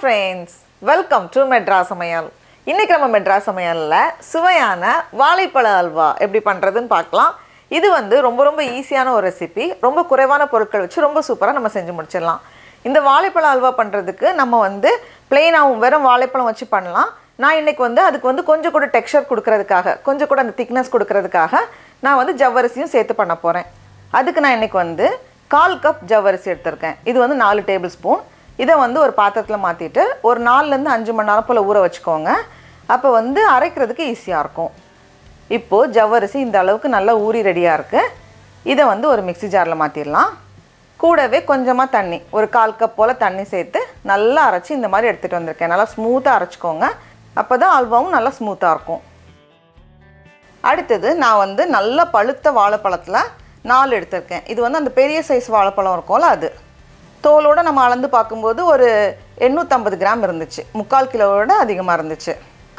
friends welcome to Madras சமையல் இன்றைக்கி நம்ம மெட்ராஸ் சமையலில் சுவையான வாழைப்பழ அல்வா எப்படி பண்ணுறதுன்னு பார்க்கலாம் இது வந்து ரொம்ப ரொம்ப ஈஸியான ஒரு ரெசிபி ரொம்ப குறைவான பொருட்கள் வச்சு ரொம்ப சூப்பராக நம்ம செஞ்சு முடிச்சிடலாம் இந்த வாழைப்பழ அல்வா பண்ணுறதுக்கு நம்ம வந்து பிளெயினாகவும் வெறும் வாழைப்பழம் வச்சு பண்ணலாம் நான் இன்னைக்கு வந்து அதுக்கு வந்து கொஞ்சம் கூட டெக்ஸ்சர் கொடுக்கறதுக்காக கொஞ்சம் கூட அந்த திக்னஸ் கொடுக்கறதுக்காக நான் வந்து ஜவ்வரிசியும் சேர்த்து பண்ண போகிறேன் அதுக்கு நான் இன்னைக்கு வந்து கால் கப் ஜவ்வரிசி எடுத்திருக்கேன் இது வந்து நாலு டேபிள் ஸ்பூன் இதை வந்து ஒரு பாத்திரத்தில் மாற்றிட்டு ஒரு நாலுலேருந்து அஞ்சு மணி நேரம் போல் ஊற வச்சுக்கோங்க அப்போ வந்து அரைக்கிறதுக்கு ஈஸியாக இருக்கும் இப்போது ஜவ்வரிசி இந்த அளவுக்கு நல்லா ஊறி ரெடியாக இருக்குது இதை வந்து ஒரு மிக்ஸி ஜாரில் மாற்றிடலாம் கூடவே கொஞ்சமாக தண்ணி ஒரு கால் கப் போல் தண்ணி சேர்த்து நல்லா அரைச்சி இந்த மாதிரி எடுத்துகிட்டு வந்திருக்கேன் நல்லா ஸ்மூத்தாக அரைச்சிக்கோங்க அப்போ தான் அல்வாவும் நல்லா ஸ்மூத்தாக இருக்கும் அடுத்தது நான் வந்து நல்ல பழுத்த வாழைப்பழத்தில் நாலு எடுத்திருக்கேன் இது வந்து அந்த பெரிய சைஸ் வாழைப்பழம் இருக்கும்ல அது தோலோடு நம்ம அளந்து பார்க்கும்போது ஒரு எண்ணூற்றம்பது கிராம் இருந்துச்சு முக்கால் கிலோவோட அதிகமாக இருந்துச்சு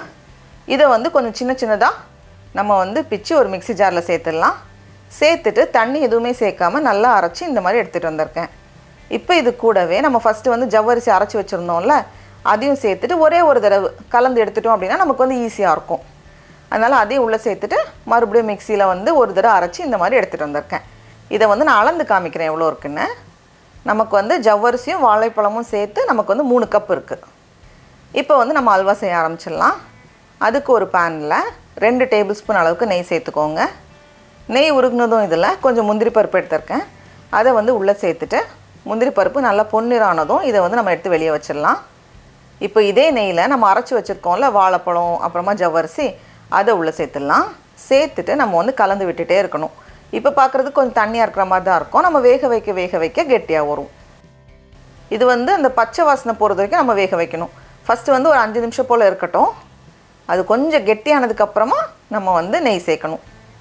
இதை வந்து கொஞ்சம் சின்ன சின்னதாக நம்ம வந்து பிச்சு ஒரு மிக்ஸி ஜாரில் சேர்த்துடலாம் சேர்த்துட்டு தண்ணி எதுவுமே சேர்க்காம நல்லா அரைச்சி இந்த மாதிரி எடுத்துகிட்டு வந்திருக்கேன் இப்போ இது கூடவே நம்ம ஃபஸ்ட்டு வந்து ஜவ்வரிசி அரைச்சி வச்சுருந்தோம்ல அதையும் சேர்த்துட்டு ஒரே ஒரு தடவை கலந்து எடுத்துட்டோம் அப்படின்னா நமக்கு வந்து ஈஸியாக இருக்கும் அதனால் அதையும் உள்ளே சேர்த்துட்டு மறுபடியும் மிக்சியில் வந்து ஒரு தடவை அரைச்சி இந்த மாதிரி எடுத்துகிட்டு வந்திருக்கேன் இதை வந்து நான் அளந்து காமிக்கிறேன் எவ்வளோ இருக்குன்னு நமக்கு வந்து ஜவ்வரிசியும் வாழைப்பழமும் சேர்த்து நமக்கு வந்து மூணு கப் இருக்குது இப்போ வந்து நம்ம அல்வா செய்ய ஆரம்பிச்சிடலாம் அதுக்கு ஒரு பேனில் ரெண்டு டேபிள் ஸ்பூன் அளவுக்கு நெய் சேர்த்துக்கோங்க நெய் உருகுனதும் இதில் கொஞ்சம் முந்திரி பருப்பு எடுத்திருக்கேன் அதை வந்து உள்ளே சேர்த்துட்டு முந்திரி பருப்பு நல்லா பொன்னிறானதும் இதை வந்து நம்ம எடுத்து வெளியே வச்சிடலாம் இப்போ இதே நெய்யில் நம்ம அரைச்சி வச்சுருக்கோம்ல வாழைப்பழம் அப்புறமா ஜவ்வரிசி அதை உள்ளே சேர்த்துடலாம் சேர்த்துட்டு நம்ம வந்து கலந்து விட்டுட்டே இருக்கணும் இப்போ பார்க்குறதுக்கு கொஞ்சம் தண்ணியாக இருக்கிற மாதிரி தான் இருக்கும் நம்ம வேக வைக்க வேக வைக்க கெட்டியாக வரும் இது வந்து அந்த பச்சை வாசனை போகிறது வரைக்கும் நம்ம வேக வைக்கணும் ஃபஸ்ட்டு வந்து ஒரு அஞ்சு நிமிஷம் போல் இருக்கட்டும் அது கொஞ்சம் கெட்டியானதுக்கப்புறமா நம்ம வந்து நெய் சேர்க்கணும்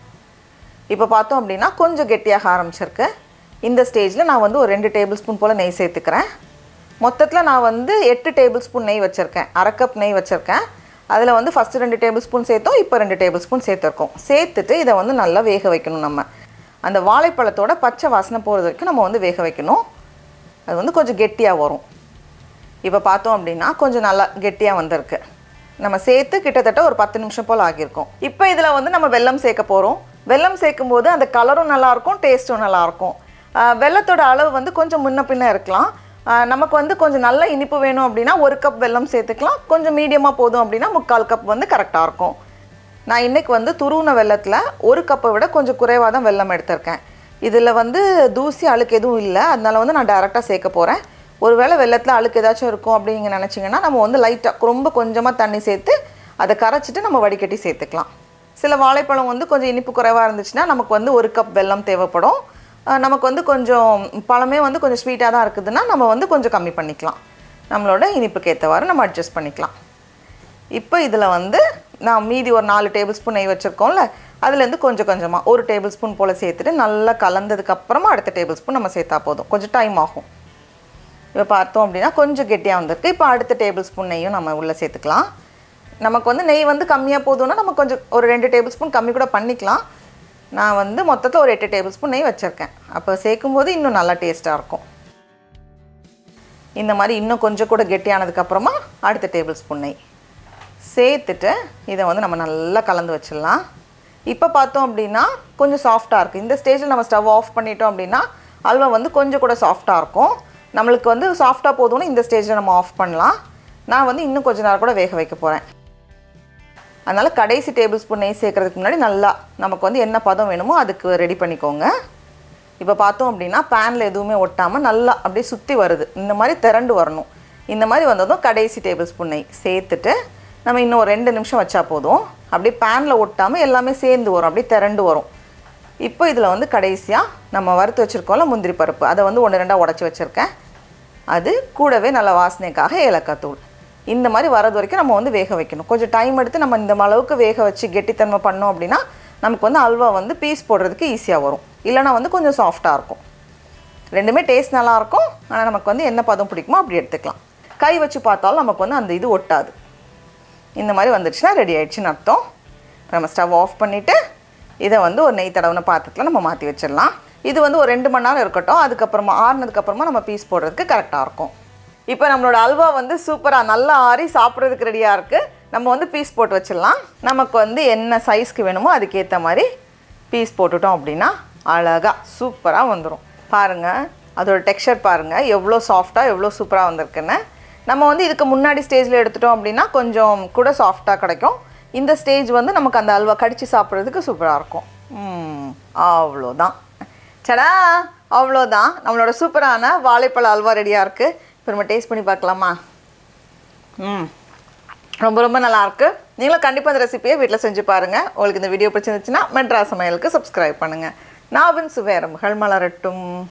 இப்போ பார்த்தோம் அப்படின்னா கொஞ்சம் கெட்டியாக ஆரம்பிச்சிருக்கு இந்த ஸ்டேஜில் நான் வந்து ஒரு ரெண்டு டேபிள் ஸ்பூன் போல் நெய் சேர்த்துக்கிறேன் மொத்தத்தில் நான் வந்து எட்டு டேபிள் ஸ்பூன் நெய் வச்சுருக்கேன் அரை கப் நெய் வச்சுருக்கேன் அதில் வந்து ஃபஸ்ட்டு ரெண்டு டேபிள் ஸ்பூன் சேர்த்தோம் இப்போ ரெண்டு டேபிள் ஸ்பூன் சேர்த்துருக்கோம் சேர்த்துட்டு இதை வந்து நல்லா வேக வைக்கணும் நம்ம அந்த வாழைப்பழத்தோட பச்சை வாசனை போகிறது வரைக்கும் நம்ம வந்து வேக வைக்கணும் அது வந்து கொஞ்சம் கெட்டியாக வரும் இப்போ பார்த்தோம் அப்படின்னா கொஞ்சம் நல்லா கெட்டியாக வந்திருக்கு நம்ம சேர்த்து கிட்டத்தட்ட ஒரு பத்து நிமிஷம் போல் ஆகியிருக்கும் இப்போ இதில் வந்து நம்ம வெல்லம் சேர்க்க போகிறோம் வெல்லம் சேர்க்கும் போது அந்த கலரும் நல்லாயிருக்கும் டேஸ்ட்டும் நல்லாயிருக்கும் ஆஹ் வெல்லத்தோட அளவு வந்து கொஞ்சம் முன்ன பின்ன இருக்கலாம் ஆஹ் நமக்கு வந்து கொஞ்சம் நல்ல இனிப்பு வேணும் அப்படின்னா ஒரு கப் வெல்லம் சேர்த்துக்கலாம் கொஞ்சம் மீடியமாக போதும் அப்படின்னா முக்கால் கப் வந்து கரெக்டாக இருக்கும் நான் இன்றைக்கி வந்து துருவின வெள்ளத்தில் ஒரு கப்பை விட கொஞ்சம் குறைவாக தான் வெல்லம் எடுத்திருக்கேன் இதில் வந்து தூசி அழுக்கு எதுவும் இல்லை அதனால வந்து நான் டேரெக்டாக சேர்க்க போகிறேன் ஒருவேளை வெள்ளத்தில் அழுக்கு ஏதாச்சும் இருக்கும் அப்படிங்க நினச்சிங்கன்னா நம்ம வந்து லைட்டாக ரொம்ப கொஞ்சமாக தண்ணி சேர்த்து அதை கரைச்சிட்டு நம்ம வடிகட்டி சேர்த்துக்கலாம் சில வாழைப்பழம் வந்து கொஞ்சம் இனிப்பு குறைவாக இருந்துச்சுன்னா நமக்கு வந்து ஒரு கப் வெல்லம் தேவைப்படும் அஹ் நமக்கு வந்து கொஞ்சம் பழமே வந்து கொஞ்சம் ஸ்வீட்டாக தான் இருக்குதுன்னா நம்ம வந்து கொஞ்சம் கம்மி பண்ணிக்கலாம் நம்மளோட இனிப்புக்கு ஏற்றவாறு நம்ம அட்ஜஸ்ட் பண்ணிக்கலாம் இப்போ இதில் வந்து நான் மீதி ஒரு நாலு டேபிள் ஸ்பூன் நெய் வச்சுருக்கோம்ல அதுலேருந்து கொஞ்சம் கொஞ்சமாக ஒரு டேபிள் ஸ்பூன் போல் சேர்த்துட்டு நல்லா கலந்ததுக்கப்புறமா அடுத்த டேபிள் ஸ்பூன் நம்ம சேர்த்தா போதும் கொஞ்சம் டைம் ஆகும் இப்போ பார்த்தோம் அப்படின்னா கொஞ்சம் கெட்டியாக வந்திருக்கு இப்போ அடுத்த டேபிள் ஸ்பூன் நெய்யும் நம்ம உள்ளே சேர்த்துக்கலாம் நமக்கு வந்து நெய் வந்து கம்மியாக போதும்னா நம்ம கொஞ்சம் ஒரு ரெண்டு டேபிள் ஸ்பூன் கம்மி கூட பண்ணிக்கலாம் நான் வந்து மொத்தத்தில் ஒரு எட்டு டேபிள் ஸ்பூன் நெய் வச்சுருக்கேன் அப்போ சேர்க்கும்போது இன்னும் நல்லா டேஸ்ட்டாக இருக்கும் இந்த மாதிரி இன்னும் கொஞ்சம் கூட கெட்டியானதுக்கப்புறமா அடுத்த டேபிள் ஸ்பூன் நெய் சேர்த்துட்டு இதை வந்து நம்ம நல்லா கலந்து வச்சிடலாம் இப்போ பார்த்தோம் அப்படின்னா கொஞ்சம் சாஃப்டாக இருக்குது இந்த ஸ்டேஜில் நம்ம ஸ்டவ் ஆஃப் பண்ணிட்டோம் அப்படின்னா அல்வா வந்து கொஞ்சம் கூட சாஃப்டாக இருக்கும் நம்மளுக்கு வந்து சாஃப்டாக போதும்னு இந்த ஸ்டேஜில் நம்ம ஆஃப் பண்ணலாம் நான் வந்து இன்னும் கொஞ்ச நேரம் கூட வேக வைக்க போகிறேன் அதனால் கடைசி டேபிள் ஸ்பூன் நெய் சேர்க்கறதுக்கு முன்னாடி நல்லா நமக்கு வந்து என்ன பதம் வேணுமோ அதுக்கு ரெடி பண்ணிக்கோங்க இப்போ பார்த்தோம் அப்படின்னா பேனில் எதுவுமே ஒட்டாமல் நல்லா அப்படியே சுற்றி வருது இந்த மாதிரி திரண்டு வரணும் இந்த மாதிரி வந்ததும் கடைசி டேபிள் ஸ்பூன் நெய் சேர்த்துட்டு நம்ம இன்னும் ஒரு ரெண்டு நிமிஷம் வச்சா போதும் அப்படியே பேனில் ஒட்டாமல் எல்லாமே சேர்ந்து வரும் அப்படியே திரண்டு வரும் இப்போ இதில் வந்து கடைசியாக நம்ம வறுத்து வச்சுருக்கோம்ல முந்திரி பருப்பு அதை வந்து ஒன்று ரெண்டாக உடச்சி வச்சுருக்கேன் அது கூடவே நல்ல வாசனைக்காக ஏலக்காய் தூள் இந்த மாதிரி வரது வரைக்கும் நம்ம வந்து வேக வைக்கணும் கொஞ்சம் டைம் எடுத்து நம்ம இந்த அளவுக்கு வேக வச்சு கெட்டித்தன்மை பண்ணோம் அப்படின்னா நமக்கு வந்து அல்வா வந்து பீஸ் போடுறதுக்கு ஈஸியாக வரும் இல்லைனா வந்து கொஞ்சம் சாஃப்டாக இருக்கும் ரெண்டுமே டேஸ்ட் நல்லாயிருக்கும் ஆனால் நமக்கு வந்து என்ன பதம் பிடிக்குமோ அப்படி எடுத்துக்கலாம் கை வச்சு பார்த்தாலும் நமக்கு வந்து அந்த இது ஒட்டாது இந்த மாதிரி வந்துடுச்சுன்னா ரெடி ஆயிடுச்சுன்னு அர்த்தம் இப்போ நம்ம ஸ்டவ் ஆஃப் பண்ணிவிட்டு இதை வந்து ஒரு நெய் தடவின பாத்திரத்தில் நம்ம மாற்றி வச்சிடலாம் இது வந்து ஒரு ரெண்டு மணி நேரம் இருக்கட்டும் அதுக்கப்புறமா ஆறுனதுக்கப்புறமா நம்ம பீஸ் போடுறதுக்கு கரெக்டாக இருக்கும் இப்போ நம்மளோட அல்வா வந்து சூப்பராக நல்லா ஆறி சாப்பிட்றதுக்கு ரெடியாக இருக்குது நம்ம வந்து பீஸ் போட்டு வச்சிடலாம் நமக்கு வந்து என்ன சைஸ்க்கு வேணுமோ அதுக்கேற்ற மாதிரி பீஸ் போட்டுட்டோம் அப்படின்னா அழகாக சூப்பராக வந்துடும் பாருங்கள் அதோட டெக்ஸ்சர் பாருங்கள் எவ்வளோ சாஃப்டாக எவ்வளோ சூப்பராக வந்திருக்குன்னு நம்ம வந்து இதுக்கு முன்னாடி ஸ்டேஜில் எடுத்துட்டோம் அப்படின்னா கொஞ்சம் கூட சாஃப்டாக கிடைக்கும் இந்த ஸ்டேஜ் வந்து நமக்கு அந்த அல்வா கடித்து சாப்பிட்றதுக்கு சூப்பராக இருக்கும் ம், அவ்வளோதான் சடா அவ்வளோதான் நம்மளோட சூப்பரான வாழைப்பழ அல்வா ரெடியாக இருக்குது இப்போ நம்ம டேஸ்ட் பண்ணி பார்க்கலாமா ம் ரொம்ப ரொம்ப நல்லா இருக்கு நீங்களும் கண்டிப்பாக இந்த ரெசிபியை வீட்டில் செஞ்சு பாருங்கள் உங்களுக்கு இந்த வீடியோ பிடிச்சிருந்துச்சுன்னா மெட்ராஸ் சமையலுக்கு சப்ஸ்கிரைப் பண்ணுங்கள் நாவின் சுவேரம்புகள் மலரட்டும்